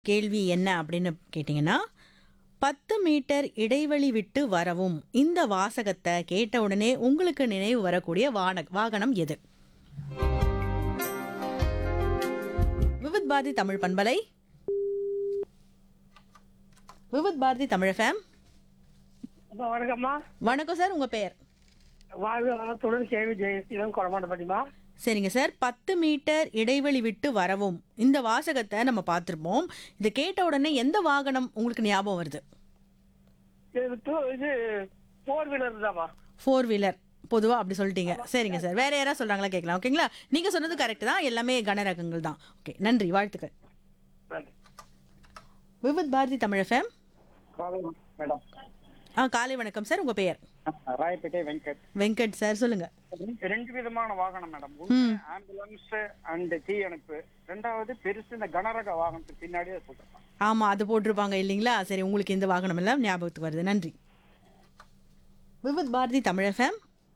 கேள்வி என்ன அப்படின்னு கேட்டிங்கன்னா பத்து மீட்டர் இடைவெளி விட்டு வரவும் இந்த வாசகத்தை கேட்ட உடனே உங்களுக்கு நினைவு வரக்கூடிய வான வாகனம் எது விவித் பாரதி தமிழ் பண்பலை விவித் பாரதி தமிழ் ஃபேம் அப்பா வணக்கம்மா வணக்கம் சார் உங்க பெயர் வாழ்க வளத்துடன் கேள்வி ஜெயசீலம் கொடமாட்டப்பட்டிமா சரிங்க சார் பத்து மீட்டர் இடைவெளி விட்டு வரவும் இந்த வாசகத்தை நம்ம பார்த்துருப்போம் இதை கேட்ட உடனே எந்த வாகனம் உங்களுக்கு ஞாபகம் வருது இது டூ- இது ஃபோர் வீலர் தான்மா ஃபோர் வீலர் பொதுவா அப்படி சொல்லிட்டீங்க சரிங்க சார் வேற யாராவது சொல்றாங்களா கேட்கலாம் ஓகேங்களா நீங்க சொன்னது கரெக்ட் தான் எல்லாமே கனரகங்கள் தான் ஓகே நன்றி வாழ்த்துக்கள் நன்றி. விவித் பாரதி தமிழ் எஃப்எம் மேடம் ஆ காலை வணக்கம் சார் உங்க பெயர் ராயப்பேட்டை வெங்கட் வெங்கட் சார் சொல்லுங்க ரெண்டு விதமான வாகனம் மேடம் ஒன்று ஆம்புலன்ஸ் அண்ட் தீயணைப்பு ரெண்டாவது பெருசு இந்த கனரக வாகனத்துக்கு பின்னாடியே சொல்றேன் ஆமா அது போட்டிருப்பாங்க இல்லைங்களா சரி உங்களுக்கு இந்த வாகனம் எல்லாம் ஞாபகத்துக்கு வருது நன்றி விவித் பாரதி தமிழ் எஃப்எம்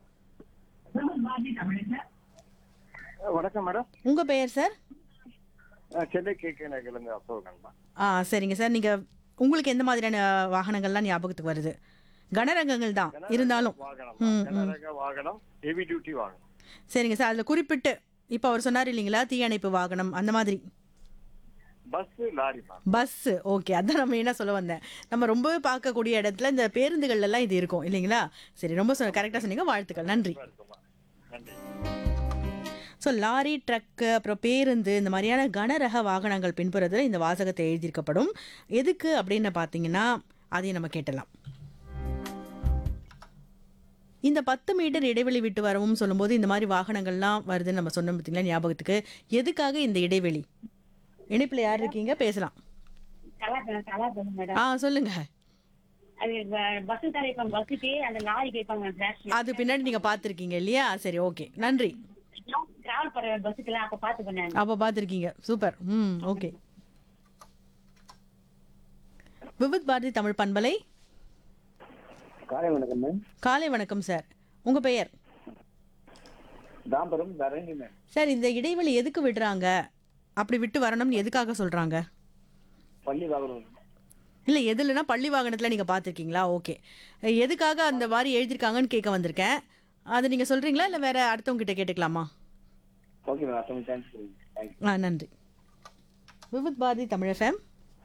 வணக்கம் மேடம் உங்க பெயர் சார் சென்னை கேகே நகர்லேருந்து அசோகன் தான் ஆ சரிங்க சார் நீங்க உங்களுக்கு எந்த மாதிரியான வாகனங்கள்லாம் ஞாபகத்துக்கு வருது கனரகங்கள் தான் இருந்தாலும் வாகனம் ம், ம். கனரக வாகனம் ஹெவி டியூட்டி வாகனம் சரிங்க சார் அதில் குறிப்பிட்டு இப்போ அவர் சொன்னார் இல்லைங்களா தீயணைப்பு வாகனம் அந்த மாதிரி பஸ் லாரி தான் பஸ் ஓகே அதான் நம்ம என்ன சொல்ல வந்தேன் நம்ம ரொம்பவே பார்க்கக்கூடிய இடத்துல இந்த பேருந்துகள்ல எல்லாம் இது இருக்கும் இல்லைங்களா சரி ரொம்ப கரெக்டாக சொன்னீங்க வாழ்த்துக்கள் நன்றி இருக்குமா நன்றி ஸோ லாரி ட்ரக்கு அப்புறம் பேருந்து இந்த மாதிரியான கனரக வாகனங்கள் பின்புறத்தில் இந்த வாசகத்தை எழுதியிருக்கப்படும் எதுக்கு அப்படின்னு பார்த்தீங்கன்னா அதையும் நம்ம கேட்டலாம் இந்த பத்து மீட்டர் இடைவெளி விட்டு வரவும் சொல்லும்போது இந்த மாதிரி வாகனங்கள்லாம் வருதுன்னு நம்ம சொன்னோம் பார்த்தீங்களா ஞாபகத்துக்கு எதுக்காக இந்த இடைவெளி இணைப்பில் யார் இருக்கீங்க பேசலாம் கலாச்சாரம் கலாச்சாரம் மேடம் ஆ சொல்லுங்க அது பஸ் தரைப்பாங்க பஸ்ஸுக்கு அந்த லாரி கேட்பாங்க டிராக்ஷன் அது பின்னாடி நீங்கள் பார்த்துருக்கீங்க இல்லையா சரி ஓகே நன்றி டிராவல் பண்ற பஸ்ஸுக்கெல்லாம் அப்ப பாத்து பண்ணாங்க அப்போ பார்த்துருக்கீங்க சூப்பர் ம் ஓகே விவித் பாரதி தமிழ் பண்பலை காலை வணக்கம் மேம் காலை வணக்கம் சார் உங்க பெயர் தாம்பரம் தரணி மேம் சார் இந்த இடைவெளி எதுக்கு விடுறாங்க அப்படி விட்டு வரணும்னு எதுக்காக சொல்றாங்க பள்ளி வாகனம் இல்லை எதுலனா பள்ளி வாகனத்தில் நீங்கள் பார்த்துருக்கீங்களா ஓகே எதுக்காக அந்த மாதிரி எழுதியிருக்காங்கன்னு கேட்க வந்திருக்கேன் அதை நீங்கள் சொல்கிறீங்களா இல்லை வேற அடுத்தவங்க கிட்ட கேட்டுக்கலாமா ஓகே மேம் அத்தனை தேங்க்ஸ் தேங்க்யூ ஆ நன்றி விவித் பாரதி தமிழ் எஃப்எம்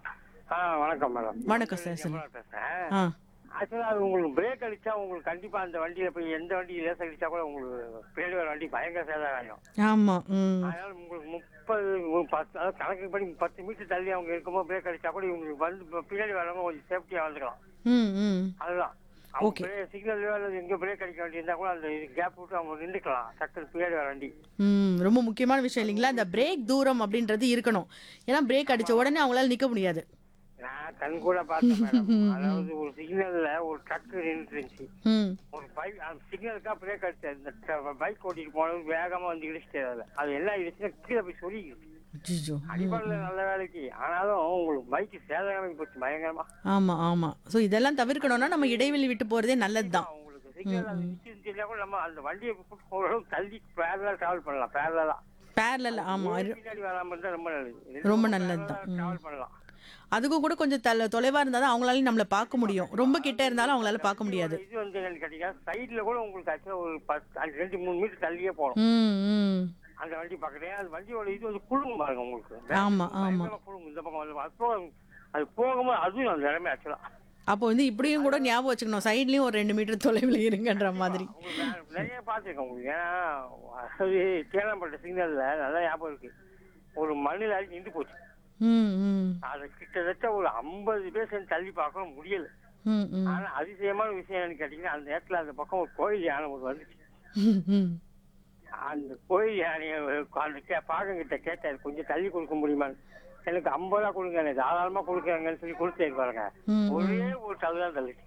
ஆ வணக்கம் மேடம் வணக்கம் சார் சொல்லுங்க பேசுறேன் ஆ ஆக்சுவலாக அது உங்களுக்கு பிரேக் அடிச்சா உங்களுக்கு கண்டிப்பா அந்த வண்டியில போய் எந்த வண்டி லேஸ் அடிச்சா கூட உங்களுக்கு பின்னாடி வர வண்டி பயங்கர சேதம் ஆகும் ஆமாம் ம் அதனால உங்களுக்கு முப்பது ஒரு பத்து அதாவது கணக்கு படி பத்து மீட்டர் தள்ளி அவங்க இருக்கும்போது பிரேக் அடிச்சா கூட இவங்களுக்கு வந்து இப்ப பின்னாடி வரவங்க கொஞ்சம் சேஃப்டியா வந்துக்கலாம் ம் ம் அதுதான் Okay. அவங்க சிக்னல் அல்லது எங்க பிரேக் அடிக்க வேண்டியிருந்தா கூட அந்த கேப் விட்டு அவங்க நின்றுக்கலாம் டக்குனு பின்னாடி வர வண்டி ம் ரொம்ப முக்கியமான விஷயம் இல்லைங்களா இந்த பிரேக் தூரம் அப்படின்றது இருக்கணும் ஏன்னா பிரேக் அடிச்ச உடனே அவங்களால நிற்க முடியாது நான் கண் கூட பார்த்தேன் மேடம் அதாவது ஒரு சிக்னல்ல ஒரு ட்ரக் நின்றுட்டு இருந்துச்சு ம் ஒரு பைக் அந்த சிக்னலுக்கா பிரேக் அடிச்சேன் இந்த பைக் ஓட்டிட்டு போனது வேகமா வந்து இடிச்சிட்டே அதுல அது எல்லாம் இடிச்சுன்னா கீழே போய் சொல்லிக்கிது அச்சச்சோ. அடிப்படையில நல்ல வேலைக்கு ஆனாலும் உங்களுக்கு பைக் சேதம் போச்சு பயங்கரமா ஆமா ஆமா ஸோ இதெல்லாம் தவிர்க்கணும்னா நம்ம இடைவெளி விட்டு போறதே நல்லது தான் உங்களுக்கு சிக்னல் அந்த இடிச்சு கூட நம்ம அந்த வண்டியை ஓரளவு தள்ளி பேரலா டிராவல் பண்ணலாம் பேரலா பேரலல் ஆமா இரு- பின்னாடி வராம இருந்தா ரொம்ப நல்லது ரொம்ப நல்லது தான். ம். டிராவல் பண்ணலாம் அதுக்கும் கூட கொஞ்சம் தல தொலைவா இருந்தா தான் அவங்களாலையும் நம்மள பார்க்க முடியும் ரொம்ப கிட்ட இருந்தாலும் அவங்களால பார்க்க முடியாது இது வந்து என்னன்னு கேட்டீங்கன்னா சைடுல கூட உங்களுக்கு ஆக்சுவலா ஒரு பத்து அஞ்சு ரெண்டு மூணு மீட்டர் தள்ளியே போகணும் ம் ம் அந்த வண்டி பக்கத்துல அந்த வண்டியோட இது வந்து குழுங்கும் பாருங்க உங்களுக்கு ஆமா, ஆமா. பயங்கரமா குலுங்கும் இந்த பக்கம் வந்து அப்போ அது போகும்போது அதுவும் அந்த இடமே ஆக்சுவலா அப்போ வந்து இப்படியும் கூட ஞாபகம் வச்சுக்கணும் சைட்லயும் ஒரு ரெண்டு மீட்டர் தொலைவில் இருங்கன்ற மாதிரி உங்களுக்கு நான் நிறைய பார்த்துருக்கேன் உங்களுக்கு ஏன்னா அதாவது தேனாம்பட்ட சிக்னல்ல நல்லா ஞாபகம் இருக்கு ஒரு மண்ணில் அடி நின்று போச்சு ம் ம் அதை கிட்டத்தட்ட ஒரு ஐம்பது பேர் சேர்ந்து தள்ளி பார்க்க முடியல ம் ம் ஆனா அதிசயமான விஷயம் என்னன்னு கேட்டீங்கன்னா அந்த நேரத்துல அந்த பக்கம் ஒரு கோயில் யானை ஒரு வந்துச்சு ம், ம் அந்த கோயில் யானையை அந்த கே- பாகங்கிட்ட கேட்டார் கொஞ்சம் தள்ளி கொடுக்க முடியுமான்னு எனக்கு ஐம்பது ரூபா கொடுங்க எனக்கு தாராளமா கொடுக்குறாங்கன்னு சொல்லி கொடுத்தேன் பாருங்க ம், ஒரே ஒரு தள்ளு தான் தள்ளிச்சு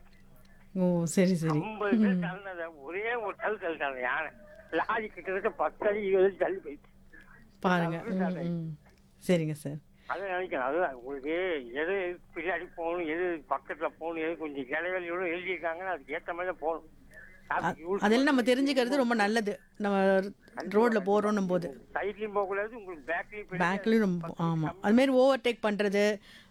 ஓ சரி சரி ஐம்பது பேர் தள்ளினத ஒரே ஒரு தள்ளு தள்ளிட்டாங்க யானை லாரி கிட்டத்தட்ட பத்து அடி இருபது அடி தள்ளி போயிடுச்சு பாருங்க ம், ம். சரிங்க சார் அதை நினைக்கிறேன் அதுதான் உங்களுக்கு எது பின்னாடி போகணும் எது பக்கத்துல போகணும் எது கொஞ்சம் இடைவெளியோட எழுதியிருக்காங்கன்னு அதுக்கு ஏற்ற மாதிரி தான் போகணும் traffic rules அதெல்லாம் நம்ம தெரிஞ்சுக்கிறது ரொம்ப நல்லது நம்ம ரோட்ல போறோம் போது சைட்லயும் போக கூடாது உங்களுக்கு பேக்லயும் பேக்லயும் ரொம்ப ஆமா அது மாதிரி ஓவர் டேக் பண்றது